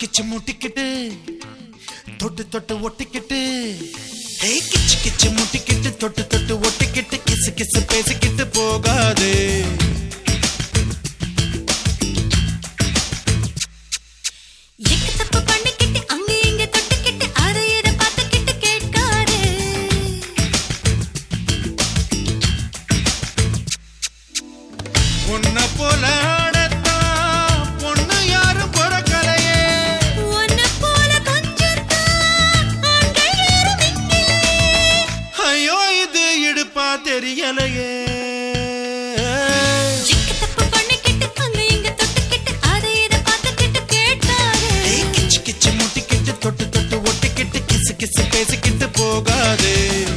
கிச்சு முட்டிக்கிட்டு தொட்டு தொட்டு ஒட்டிக்கிட்டு ஏய் கிச்சு கிச்சு முட்டிக்கிட்டு தொட்டு தொட்டு ஒட்டிக்கிட்டு கிசு கிசு பேசிக்கிட்டு போகாது எக்கு தப்பு பண்ணிக்கிட்டு அங்க இங்க தொட்டுக்கிட்டு அதை இதை பார்த்துக்கிட்டு கேட்காரு உன்னை போல ஆடத்தான் பொண்ணு யாரும் பிறக்கலையே உன்னை போல கொஞ்சத்தான் ஆண்கள் யாரும் இங்கில்லையே. ஐயோ இது இடுப்பா தெரியலையே எக்கு தப்பு பண்ணிக்கிட்டு அங்க இங்க தொட்டுக்கிட்டு அதை இதை பார்த்துக்கிட்டு கேட்காரு ஏய் கிச்சு கிச்சு முட்டிக்கிட்டு தொட்டு தொட்டு ஒட்டிக்கிட்டு கிசு கிசு பேசிக்கிட்டு போகாது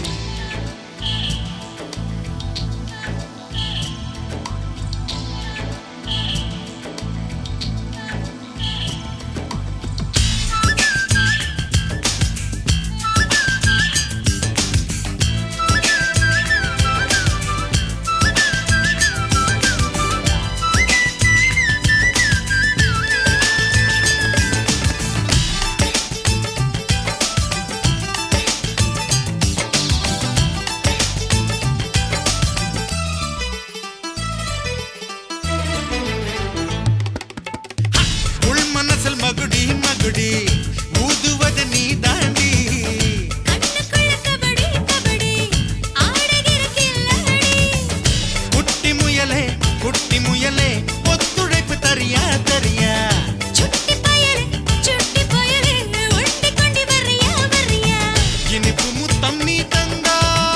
உள் மனசில் மகுடி மகுடி ஊதுவது நீ தாண்டி கண்ணுக்குள்ள கபடி கபடி ஆடுகிற கில்லாடி குட்டி முயலே குட்டி முயலே ஒத்துழைப்பு தரியா தரியா சுட்டி பயலே சுட்டி பயலே ஒட்டி கொண்டு வர்றியா வர்றியா இனிப்பு முத்தம் நீ தந்தா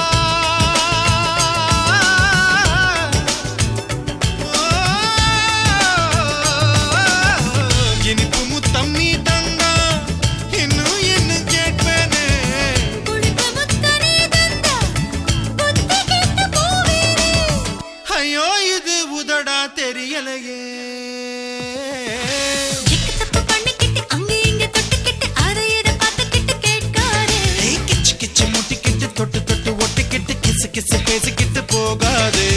இனிப்பு முத்தம் நீ தந்தா இன்னும் என்ன கேட்பேனே குளிக்க முத்தனே தந்தா புத்தி கெட்டு போவேனே ஐயோ இது உதடா தெரியலையே எக்கு தப்பு பண்ணிக்கிட்டு அங்க இங்க தொட்டுக்கிட்டு அதை இதை பார்த்துக்கிட்டு கேட்காரு ஏய் கிச்சு கிச்சு முட்டிக்கிட்டு தொட்டு தொட்டு ஒட்டிக்கிட்டு கிசு கிசு பேசிக்கிட்டு போகாது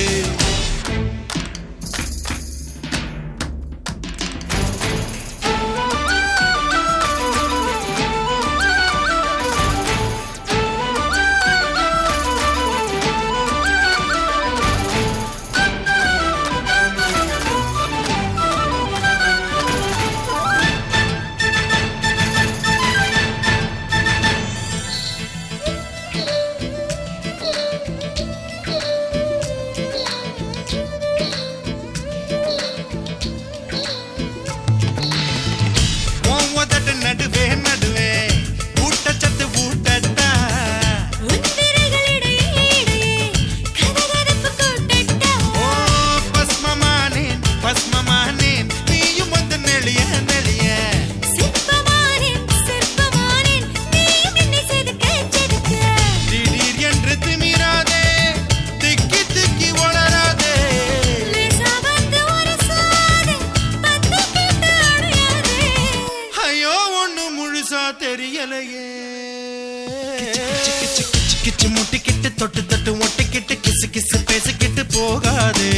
உன் உதட்டு நடுவே நடுவே ஊட்டச்சத்து ஊட்டத்தா உன் விரல்களிடையே இடையே கதகதப்பு கூட்டட்டா ஓ பஸ்மமானேன் பஸ்மமானேன் நீயும் வந்து நெளிய நெளிய சிற்பமானேன் சிற்பமானேன் நீயும் என்னை செதுக்க செதுக்க திடீர் என்று திமிராதே திக்கி திக்கி வளராதே லேசா வந்து ஒரு சாதே பத்து கேட்டு அடையாதே ஐயோ ஒண்ணு முழுசா தெரியலையே கிச்சு கிச்சு கிச்சு கிச்சு முட்டிக்கிட்டு தொட்டு தொட்டு ஒட்டிக்கிட்டு கிசு கிசு பேசிக்கிட்டு போகாதே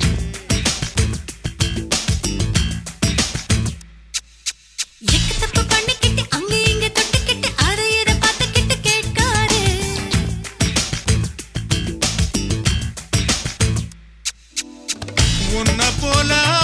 எக்கு தப்பு பண்ணிக்கிட்டு அங்க இங்க தொட்டுக்கிட்டு அதை இதை பார்த்துக்கிட்டு கேட்காரு உன்னை போல